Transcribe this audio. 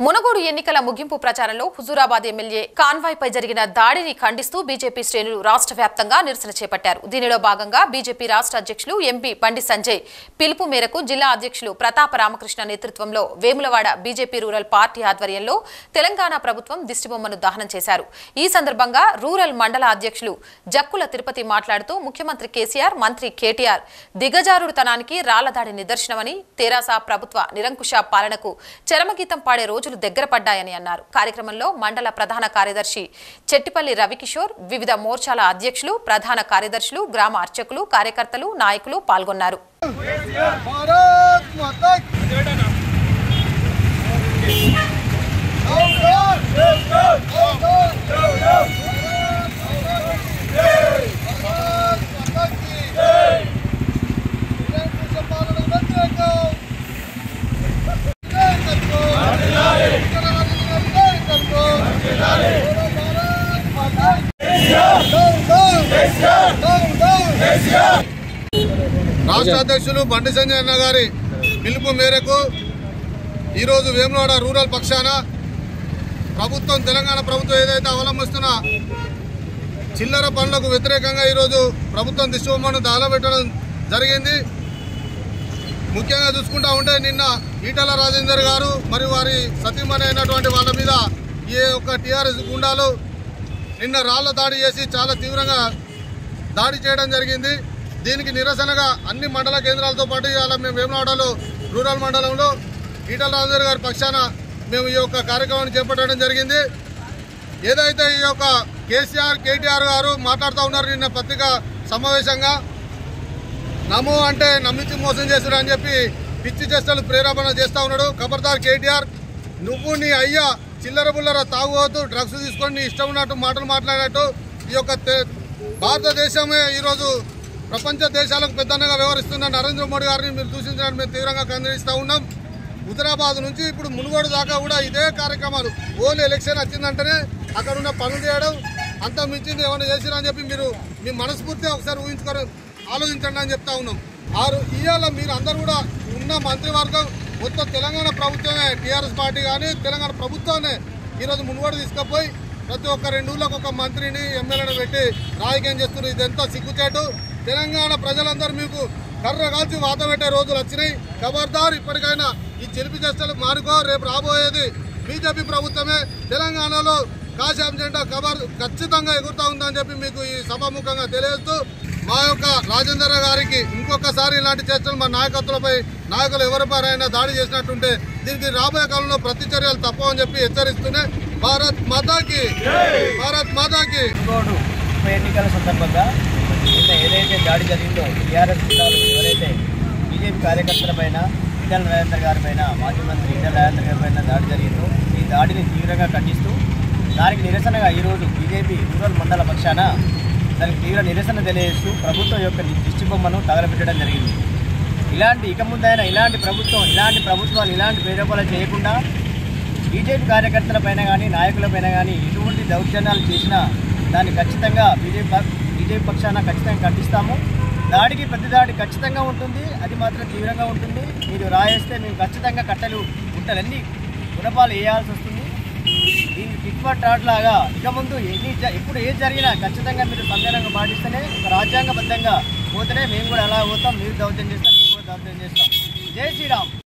మునగోడు ఎన్నికల ముగింపు ప్రచారంలో హుజూరాబాద్ ఎమ్మెల్యే కాన్వాయ్ పై జరిగిన దాడిని ఖండిస్తూ బీజేపీ శ్రేణులు రాష్ట్ర వ్యాప్తంగా నిరసన చేపట్టారు దీనిలో భాగంగా బీజేపీ రాష్ట్ర అధ్యక్షులు ఎంపీ బండి సంజయ్ పిలుపు మేరకు జిల్లా అధ్యక్షులు ప్రతాప రామకృష్ణ నేతృత్వంలో వేములవాడ బీజేపీ రూరల్ పార్టీ ఆధ్వర్యంలో తెలంగాణ ప్రభుత్వం దిష్టిబొమ్మను దహనం చేశారు ఈ సందర్భంగా రూరల్ మండల అధ్యక్షులు జక్కుల తిరుపతి మాట్లాడుతూ ముఖ్యమంత్రి కేసీఆర్ మంత్రి కేటీఆర్ దిగజారుడుతనానికి రాళ్లదాడి నిదర్శనమని తెరాస ప్రభుత్వ నిరంకుశ పాలనకు చరమగీతం పాడే రోజులు దగ్గర పడ్డాయని అన్నారు కార్యక్రమంలో మండల ప్రధాన కార్యదర్శి చెట్టిపల్లి రవికిషోర్ వివిధ మోర్చాల అధ్యక్షులు ప్రధాన కార్యదర్శులు గ్రామ అర్చకులు కార్యకర్తలు నాయకులు పాల్గొన్నారు भारत माता की రాష్ట్ర అధ్యక్షులు బండి సంజయ్ అన్న గారి పిలుపు మేరకు ఈరోజు వేములవాడ రూరల్ పక్షాన ప్రభుత్వం తెలంగాణ ప్రభుత్వం ఏదైతే అవలంబిస్తున్న చిల్లర పనులకు వ్యతిరేకంగా ఈరోజు ప్రభుత్వం దిశబొమ్మను దాలబెట్టడం జరిగింది ముఖ్యంగా చూసుకుంటా ఉంటే నిన్న ఈటల రాజేందర్ గారు మరియు వారి సతీమణి అయినటువంటి వాళ్ళ మీద ఈ యొక్క టీఆర్ఎస్ గుండాలు నిన్న రాళ్ల దాడి చేసి చాలా తీవ్రంగా దాడి చేయడం జరిగింది దీనికి నిరసనగా అన్ని మండల కేంద్రాలతో పాటు ఇవాళ మేము వేమనాడలో రూరల్ మండలంలో ఈటల రాజేందర్ గారి పక్షాన మేము ఈ యొక్క కార్యక్రమాన్ని చేపట్టడం జరిగింది ఏదైతే ఈ యొక్క కేసీఆర్ కేటీఆర్ గారు మాట్లాడుతూ ఉన్నారు నిన్న పత్రికా సమావేశంగా నమో అంటే నమ్మించి మోసం చేశాడు అని చెప్పి పిచ్చి చేష్టలు ప్రేరేపణ చేస్తా ఉన్నాడు ఖబర్దార్ కేటీఆర్ నువ్వు నీ అయ్యా చిల్లర బుల్లర తాగుబోతు డ్రగ్స్ తీసుకొని నీ ఇష్టం ఉన్నట్టు మాటలు మాట్లాడినట్టు ఈ యొక్క తే- భారతదేశమే ఈరోజు ప్రపంచ దేశాలకు పెద్దన్నగా వ్యవహరిస్తున్న నరేంద్ర మోడీ గారిని మీరు దూషించడానికి మేము తీవ్రంగా ఖండిస్తూ ఉన్నాం హుజరాబాద్ నుంచి ఇప్పుడు మునుగోడు దాకా కూడా ఇదే కార్యక్రమాలు ఓన్లీ ఎలక్షన్ వచ్చిందంటేనే అక్కడ ఉన్న పనులు చేయడం అంత మించింది ఏమైనా చేసిరని చెప్పి మీరు మీ మనస్ఫూర్తిగా ఒకసారి ఊహించుకొని ఆలోచించండి అని చెప్తా ఉన్నాం ఆరు ఇవాళ మీరు అందరూ కూడా ఉన్న మంత్రివర్గం మొత్తం తెలంగాణ ప్రభుత్వమే టీఆర్ఎస్ పార్టీ కానీ తెలంగాణ ప్రభుత్వాన్ని ఈరోజు మునుగోడు తీసుకుపోయి ప్రతి ఒక్క రెండు ఊళ్ళకి ఒక మంత్రిని ఎమ్మెల్యేని పెట్టి రాజకీయం చేస్తున్నారు ఇదంతా సిగ్గుచేటు తెలంగాణ ప్రజలందరూ మీకు కర్ర కాల్చి వాత పెట్టే రోజులు వచ్చినాయి ఖబర్దార్ ఇప్పటికైనా ఈ చెలిపి చేష్టలు మానుకో రేపు రాబోయేది బీజేపీ ప్రభుత్వమే తెలంగాణలో కాశాం జెండా ఖబర్ ఖచ్చితంగా ఎగురుతా ఉందని చెప్పి మీకు ఈ సభాముఖంగా తెలియజేస్తూ మా యొక్క రాజేంద్ర గారికి ఇంకొకసారి ఇలాంటి చర్చలు మా నాయకత్వంపై నాయకులు ఎవరిపైనా దాడి చేసినట్టుంటే దీనికి రాబోయే కాలంలో ప్రతి చర్యలు తప్పవని చెప్పి హెచ్చరిస్తూనే భారత్ మాతాకి భారత్ మాతాకి మునుగోడు ఉప ఎన్నికల సందర్భంగా నిన్న ఏదైతే దాడి జరిగిందో టీఆర్ఎస్ గుండాలు ఎవరైతే బీజేపీ కార్యకర్తల పైన ఈటల రాజేందర్ గారి పైన మాజీ మంత్రి ఈటల రాజేందర్ గారి పైన దాడి జరిగిందో ఈ దాడిని తీవ్రంగా ఖండిస్తూ దానికి నిరసనగా ఈరోజు బీజేపీ రూరల్ మండల పక్షాన దానికి తీవ్ర నిరసన తెలియజేస్తూ ప్రభుత్వం యొక్క దిష్టి బొమ్మను తగలబెట్టడం జరిగింది ఇలాంటి ఇక ముందైనా ఇలాంటి ప్రభుత్వం ఇలాంటి ప్రభుత్వాలు ఇలాంటి ప్రేరేపణలు చేయకుండా బీజేపీ కార్యకర్తల పైన కానీ నాయకుల పైన కానీ ఎటువంటి దౌర్జన్యాలు చేసినా దాన్ని ఖచ్చితంగా బీజేపీ ప- బీజేపీ పక్షాన ఖచ్చితంగా ఖండిస్తాము దాడికి ప్రతి దాడి ఖచ్చితంగా ఉంటుంది అది మాత్రం తీవ్రంగా ఉంటుంది మీరు రాయేస్తే మేము ఖచ్చితంగా కట్టలు గుట్టలన్నీ గుణపాలు వేయాల్సి వస్తుంది దీన్ని టిట్ఫట్ లాగా ఇక ముందు ఎన్ని జ- ఎప్పుడు ఏది జరిగినా ఖచ్చితంగా మీరు సంధానంగా పాటిస్తేనే ఒక రాజ్యాంగబద్ధంగా పోతేనే మేము కూడా ఎలా పోతాం మీరు దౌర్జన్యం చేస్తాం మేము కూడా దౌర్జన్యం చేస్తాం జై శ్రీరామ్